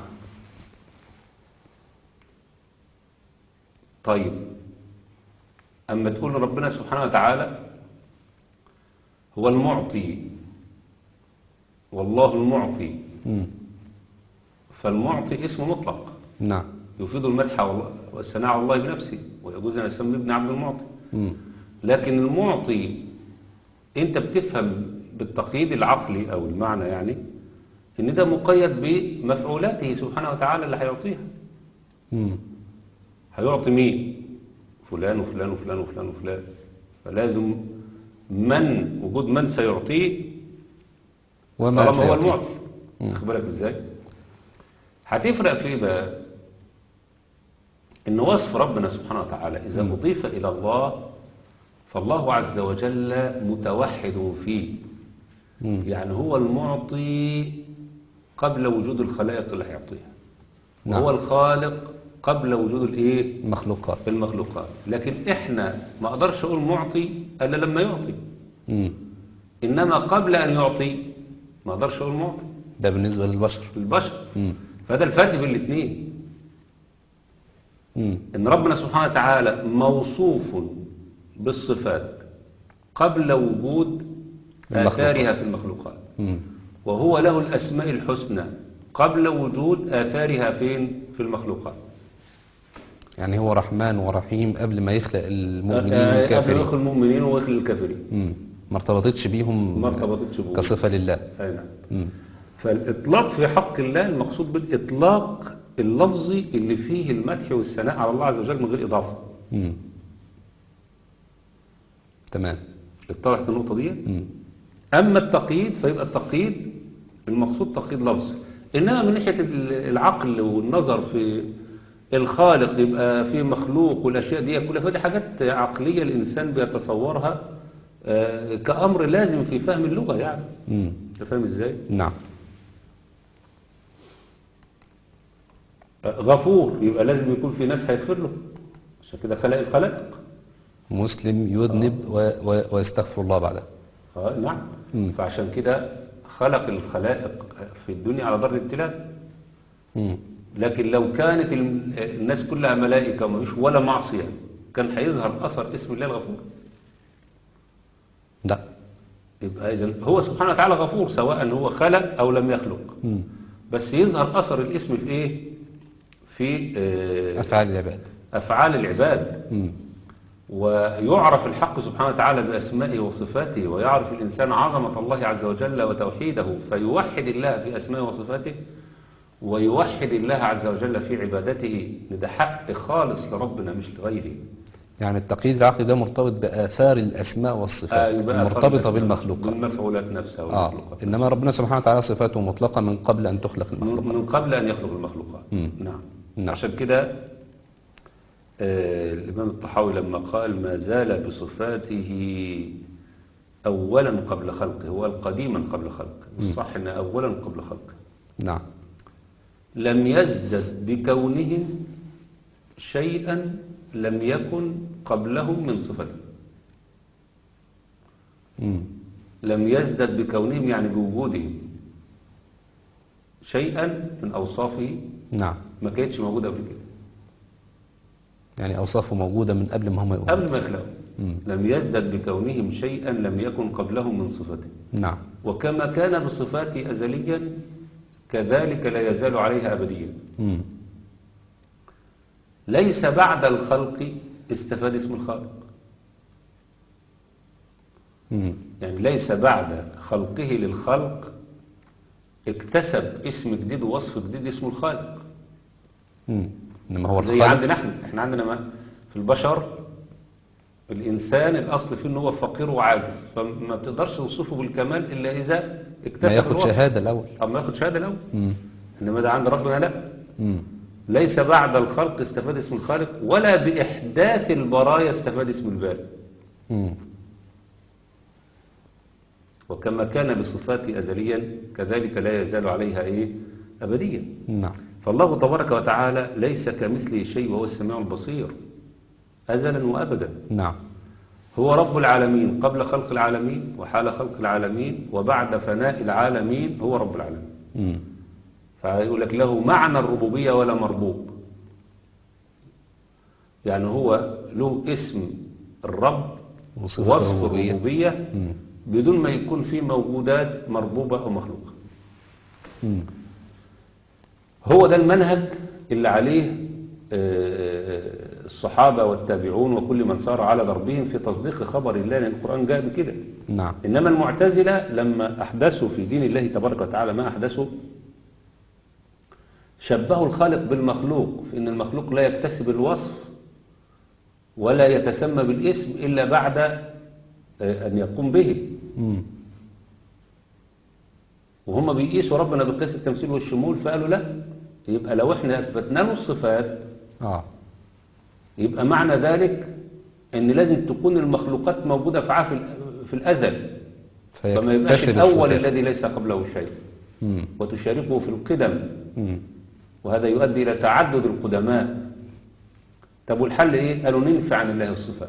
طيب اما تقول ربنا سبحانه وتعالى هو المعطي والله المعطي مم. فالمعطي اسم مطلق نعم يفيد المدح والله- والثناء على الله بنفسه ويجوز ان يسمي ابن عبد المعطي مم. لكن المعطي انت بتفهم بالتقييد العقلي او المعنى يعني ان ده مقيد بمفعولاته سبحانه وتعالى اللي هيعطيها مم. هيعطي مين فلان وفلان وفلان وفلان وفلان فلازم من وجود من سيعطيه وما طالما هو سيعطيه. المعطي واخد بالك ازاي هتفرق في ايه بقى ان وصف ربنا سبحانه وتعالى اذا اضيف الى الله فالله عز وجل متوحد فيه مم. يعني هو المعطي قبل وجود الخلائق اللي هيعطيها نعم. هو الخالق قبل وجود الايه المخلوقات المخلوقات لكن احنا ما اقدرش اقول معطي الا لما يعطي مم. انما قبل ان يعطي ما اقدرش اقول معطي ده بالنسبة للبشر البشر مم. فده الفرق بين الاثنين مم. ان ربنا سبحانه وتعالى موصوف بالصفات قبل وجود المخلوقات. آثارها في المخلوقات مم. وهو له الأسماء الحسنى قبل وجود آثارها فين في المخلوقات يعني هو رحمن ورحيم قبل ما يخلق المؤمنين آه، قبل والكافرين يخل المؤمنين ويخل الكافرين مم. ما ارتبطتش بيهم ما ارتبطتش بهم. كصفة لله أي نعم مم. فالإطلاق في حق الله المقصود بالإطلاق اللفظي اللي فيه المدح والثناء على الله عز وجل من غير إضافة مم. تمام اتضحت النقطة دي مم. أما التقييد فيبقى التقييد المقصود تقييد لفظي إنما من ناحية ال- العقل والنظر في الخالق يبقى في مخلوق والأشياء دي كلها فدي حاجات عقلية الإنسان بيتصورها آه، كأمر لازم في فهم اللغة يعني مم. أنت فاهم إزاي؟ نعم آه، غفور يبقى لازم يكون في ناس هيغفر له عشان كده خلق الخلائق مسلم يذنب و... و... ويستغفر الله بعدها آه، نعم مم. فعشان كده خلق الخلائق في الدنيا على دار الابتلاء مم. لكن لو كانت الم- الناس كلها ملائكة ومفيش ولا معصية كان هيظهر أثر اسم الله الغفور لا يبقى إذن هو سبحانه وتعالى غفور سواء هو خلق أو لم يخلق مم. بس يظهر أثر الاسم في إيه؟ في آه، أفعال العباد أفعال العباد مم. ويعرف الحق سبحانه وتعالى بأسمائه وصفاته ويعرف الإنسان عظمة الله عز وجل وتوحيده فيوحد الله في أسمائه وصفاته ويوحد الله عز وجل في عبادته إن ده حق خالص لربنا مش لغيره يعني التقييد العقلي ده مرتبط بآثار الأسماء والصفات آه، يبقى المرتبطة أثر الأسماء بالمخلوقات بالمفعولات نفسها آه. والمخلوقات إنما ربنا سبحانه وتعالى صفاته مطلقة من قبل أن تخلق من المخلوقات من قبل أن يخلق المخلوقات مم. نعم. نعم. عشان كده آه، الإمام الطحاوي لما قال ما زال بصفاته أولا قبل خلقه هو القديما قبل خلقه الصح أن أولا قبل خلقه نعم لم يزدد بكونهم شيئا لم يكن قبلهم من صفته مم. لم يزدد بكونهم يعني بوجودهم شيئا من أوصافه نعم ما كانتش موجودة قبل كده يعني أوصافه موجودة من قبل ما هم يقولوا قبل ما يخلقوا مم. لم يزدد بكونهم شيئا لم يكن قبلهم من صفته نعم وكما كان بصفاته أزليا كذلك لا يزال عليها أبديا مم. ليس بعد الخلق استفاد اسم الخالق مم. يعني ليس بعد خلقه للخلق اكتسب اسم جديد ووصف جديد اسمه الخالق مم. إنما هو زي الخالق عندنا احنا احنا عندنا ما في البشر الانسان الاصل فيه ان هو فقير وعاجز فما بتقدرش توصفه بالكمال الا اذا اكتسب ما ياخد الوصف. شهادة الأول اما ياخد شهاده الاول مم. انما ده عند ربنا لا مم. ليس بعد الخلق استفاد اسم الخالق ولا باحداث البرايا استفاد اسم البارئ مم. وكما كان بصفاته ازليا كذلك لا يزال عليها ايه ابديا نعم فالله تبارك وتعالى ليس كمثله شيء وهو السميع البصير ازلا وابدا نعم هو رب العالمين قبل خلق العالمين وحال خلق العالمين وبعد فناء العالمين هو رب العالمين مم. فيقول لك له معنى الربوبية ولا مربوب يعني هو له اسم الرب وصفة وصف الربوبية. الربوبية مم. بدون ما يكون في موجودات مربوبة أو مخلوقة مم. هو ده المنهج اللي عليه آه، الصحابة والتابعون وكل من سار على دربهم في تصديق خبر الله لأن القرآن جاء بكده نعم إنما المعتزلة لما أحدثوا في دين الله تبارك وتعالى ما أحدثوا شبهوا الخالق بالمخلوق في أن المخلوق لا يكتسب الوصف ولا يتسمى بالاسم إلا بعد آه، أن يقوم به مم. وهم بيقيسوا ربنا بقياس التمثيل والشمول فقالوا لا يبقى لو احنا أثبتنا له الصفات آه يبقى معنى ذلك أن لازم تكون المخلوقات موجودة في عافي في الأزل فما يبقاش فيكتسب الأول الصفات. الذي ليس قبله شيء مم. وتشاركه في القدم مم. وهذا يؤدي إلى تعدد القدماء طب والحل إيه؟ قالوا ننفي عن الله الصفات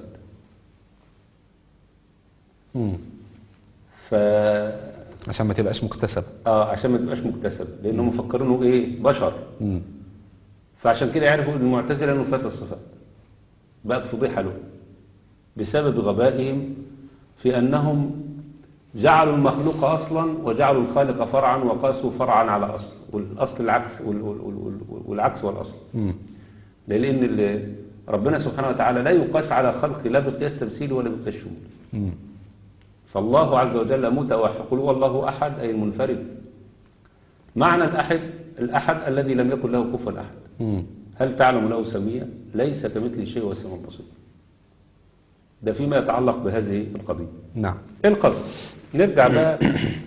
مم. ف عشان ما تبقاش مكتسب آه عشان ما تبقاش مكتسب لأنهم مفكرينه إيه؟ بشر مم. فعشان كده يعرفوا إن المعتزلة إنه فات الصفات بقت فضيحة له بسبب غبائهم في أنهم جعلوا المخلوق أصلا وجعلوا الخالق فرعا وقاسوا فرعا على أصل والأصل العكس وال- وال- وال- والعكس والأصل مم. لأن ال- ربنا سبحانه وتعالى لا يقاس على خلقه لا بقياس تمثيلي ولا بقياس شمولي مم. فالله عز وجل متوحد قل هو الله أحد أي المنفرد معنى الأحد الأحد الذي لم يكن له كفوا أحد مم. هل تعلم له سميا ليس كمثله شيء وهو السميع البصير ده فيما يتعلق بهذه القضية نعم القصد نرجع بقى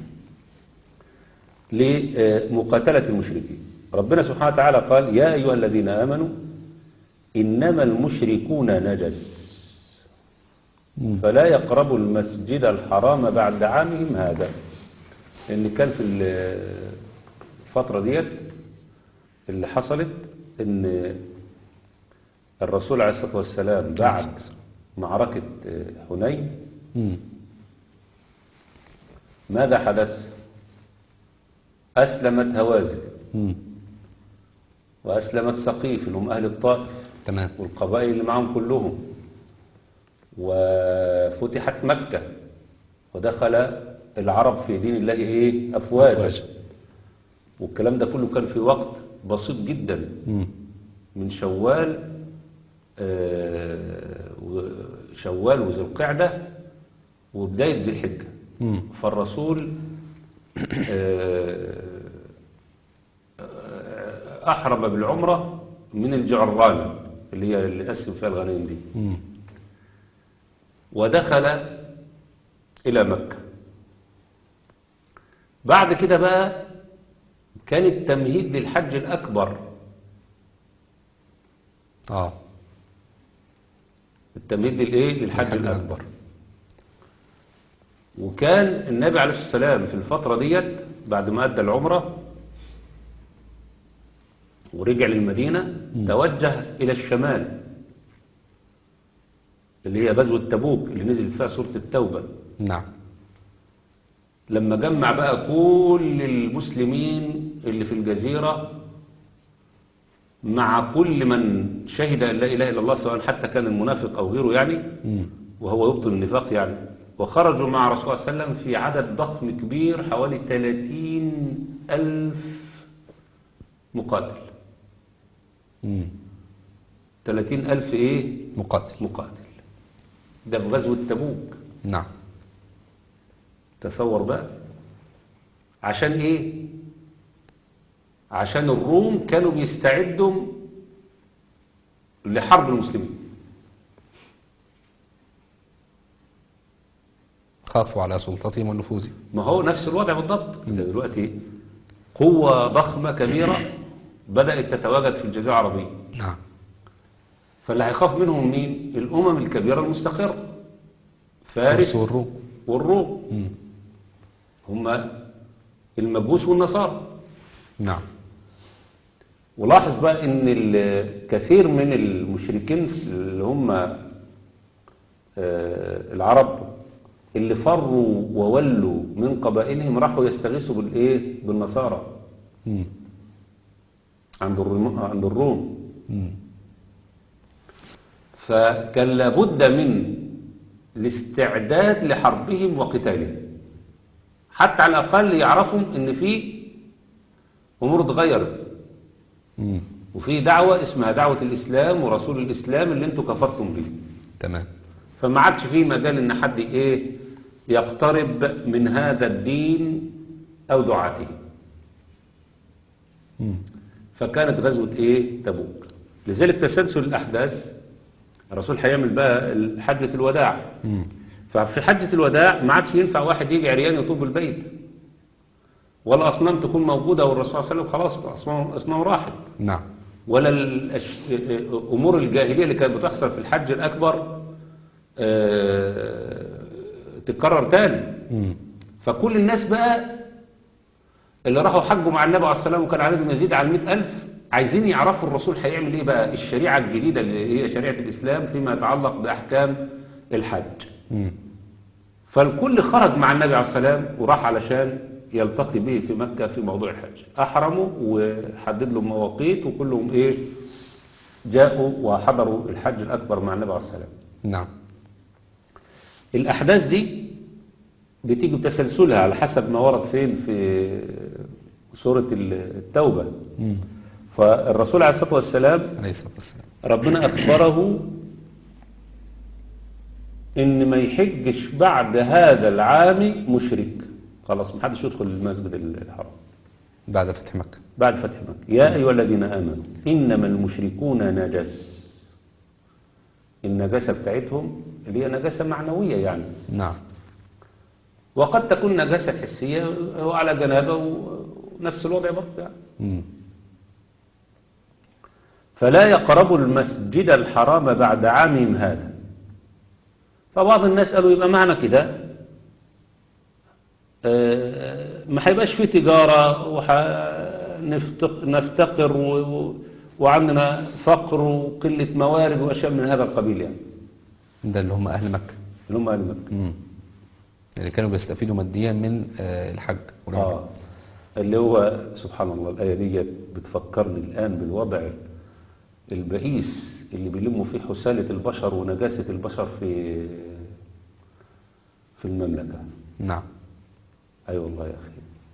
لمقاتلة المشركين ربنا سبحانه وتعالى قال يا أيها الذين آمنوا إنما المشركون نجس مم. فلا يقربوا المسجد الحرام بعد عامهم هذا لأن كان في الفترة ديت اللي حصلت إن الرسول عليه الصلاة والسلام بعد معركة حنين مم. ماذا حدث أسلمت هوازن مم. وأسلمت سقيف اللي هم أهل الطائف تمام والقبائل اللي معهم كلهم وفتحت مكة ودخل العرب في دين الله إيه أفواجا أفواجا. والكلام ده كله كان في وقت بسيط جدا مم. من شوال آه، و- شوال وذي القعدة وبداية ذي الحجة مم. فالرسول آه، آه، أحرم بالعمرة من الجعرانة اللي هي اللي قسم فيها الغنائم دي مم. ودخل إلى مكة بعد كده بقى كان التمهيد للحج الأكبر اه التمهيد للإيه للحج الحج الأكبر وكان النبي عليه الصلاة والسلام في الفترة ديت بعد ما أدى العمرة ورجع للمدينة توجه إلى الشمال اللي هي غزوة تبوك اللي نزل فيها سورة التوبة نعم لما جمع بقى كل المسلمين اللي في الجزيرة مع كل من شهد أن لا إله إلا الله سواء حتى كان المنافق أو غيره يعني مم. وهو يبطل النفاق يعني وخرجوا مع رسول الله صلى الله عليه وسلم في عدد ضخم كبير حوالي 30 ألف مقاتل مم. 30 ألف إيه مقاتل مقاتل ده في غزوة تبوك نعم تصور بقى عشان ايه عشان الروم كانوا بيستعدوا لحرب المسلمين خافوا على سلطتهم ونفوذهم ما هو نفس الوضع بالضبط انت دلوقتي قوة ضخمة كبيرة بدأت تتواجد في الجزيرة العربية نعم فاللي هيخاف منهم مين الأمم الكبيرة المستقرة فارس فارس والروم والروم مم. هم المجوس والنصارى نعم ولاحظ بقى ان ال- كثير من المشركين اللي هم آه، العرب اللي فروا وولوا من قبائلهم راحوا يستغيثوا بالايه بالنصارى مم. عند الروم عند الروم مم. فكان لابد من الاستعداد لحربهم وقتالهم حتى على الاقل يعرفوا ان في امور اتغيرت مم. وفي دعوة اسمها دعوة الإسلام ورسول الإسلام اللي انتوا كفرتم به تمام فما عادش فيه مجال ان حد ايه يقترب من هذا الدين او دعاته مم. فكانت غزوة ايه تبوك لذلك تسلسل الاحداث الرسول هيعمل بقى حجة الوداع مم. ففي حجة الوداع ما عادش ينفع واحد يجي عريان يطوب البيت ولا اصنام تكون موجودة والرسول صلى الله عليه وسلم خلاص اصنام اصنام راحت نعم ولا الأش... أمور الجاهلية اللي كانت بتحصل في الحج الأكبر آه، تتكرر تاني مم. فكل الناس بقى اللي راحوا حجوا مع النبي عليه السلام وكان عددهم يزيد على المئة ألف عايزين يعرفوا الرسول هيعمل ايه بقى الشريعة الجديدة اللي هي شريعة الإسلام فيما يتعلق بأحكام الحج مم. فالكل خرج مع النبي عليه السلام وراح علشان يلتقي به في مكة في موضوع الحج أحرموا وحدد لهم مواقيت وكلهم إيه جاءوا وحضروا الحج الأكبر مع النبي عليه السلام نعم الأحداث دي بتيجي بتسلسلها على حسب ما ورد فين في سورة التوبة مم. فالرسول عليه الصلاة والسلام عليه الصلاة والسلام ربنا أخبره إن ما يحجش بعد هذا العام مشرك خلاص محدش يدخل المسجد الحرام بعد فتح مكة بعد فتح مكة يا أيها الذين آمنوا إنما المشركون نجس النجاسة بتاعتهم اللي هي نجاسة معنوية يعني نعم وقد تكون نجاسة حسية وعلى جنابه ونفس الوضع برضه يعني مم. فلا يقربوا المسجد الحرام بعد عامهم هذا فبعض الناس قالوا يبقى معنى كده آه، ما هيبقاش فيه تجارة ونفتقر وعندنا فقر وقلة موارد وأشياء من هذا القبيل يعني ده اللي هم أهل مكة اللي هم أهل مكة مم. اللي كانوا بيستفيدوا ماديا من آه، الحج والعمرة. آه اللي هو سبحان الله الآية دي بتفكرني الآن بالوضع البئيس اللي بيلموا فيه حسالة البشر ونجاسة البشر في في المملكة نعم أي أيوة والله يا أخي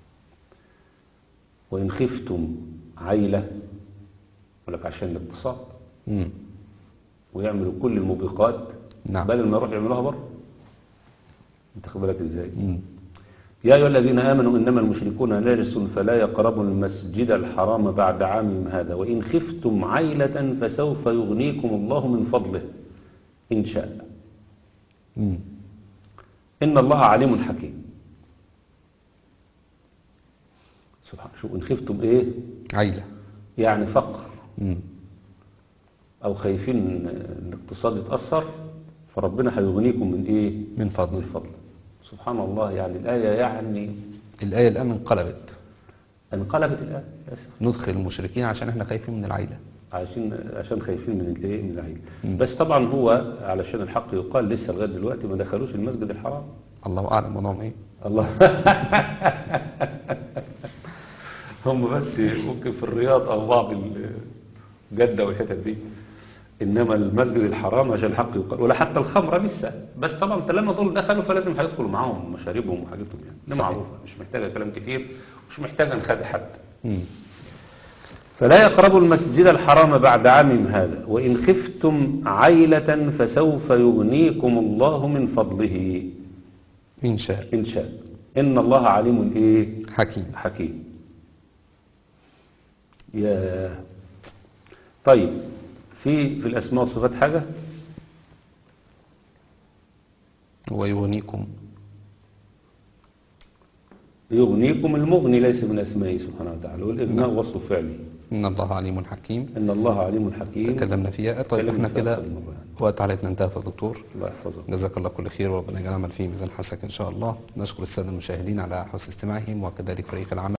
وإن خفتم عيلة يقول لك عشان الاقتصاد مم. ويعملوا كل الموبقات نعم. بدل ما يروح يعملوها بره انت خد بالك ازاي مم. يا أيها الذين آمنوا إنما المشركون نجس فلا يقربوا المسجد الحرام بعد عامهم هذا وإن خفتم عيلة فسوف يغنيكم الله من فضله إن شاء مم. إن الله عليم حكيم سبحان شو إن خفتم إيه عيلة يعني فقر مم. أو خايفين إن الاقتصاد يتأثر فربنا هيغنيكم من إيه من من فضل فضله سبحان الله يعني الآية يعني الآية الآن انقلبت انقلبت الآية للأسف ندخل المشركين عشان احنا خايفين من العيلة عشان عشان خايفين من الايه من العين مم. بس طبعا هو علشان الحق يقال لسه لغايه دلوقتي ما دخلوش المسجد الحرام الله أعلم وضعهم إيه الله هم بس ممكن في الرياض او بعض ال- جده والحتت دي انما المسجد الحرام عشان الحق يقال ولا حتى الخمره لسه بس طبعا طالما دول دخلوا فلازم هيدخلوا معاهم مشاربهم وحاجتهم يعني ده صحيح. معروفه مش محتاجه كلام كتير مش محتاجه نخدع حد مم. فلا يقربوا المسجد الحرام بعد عامهم هذا وإن خفتم عيلة فسوف يغنيكم الله من فضله إن شاء إن شاء إن الله عليم إيه حكيم حكيم يا طيب في في الأسماء والصفات حاجة ويغنيكم يغنيكم المغني ليس من أسمائه سبحانه وتعالى والإغناء وصف فعلي إن الله عليم حكيم إن الله عليم حكيم تكلمنا فيها طيب تكلمنا احنا فيها كده أكثر من مرة. وقت حلقتنا انتهى يا دكتور الله يحفظك جزاك الله كل خير وربنا يجعل العمل فيه ميزان حسنك ان شاء الله نشكر الساده المشاهدين على حسن استماعهم وكذلك فريق العمل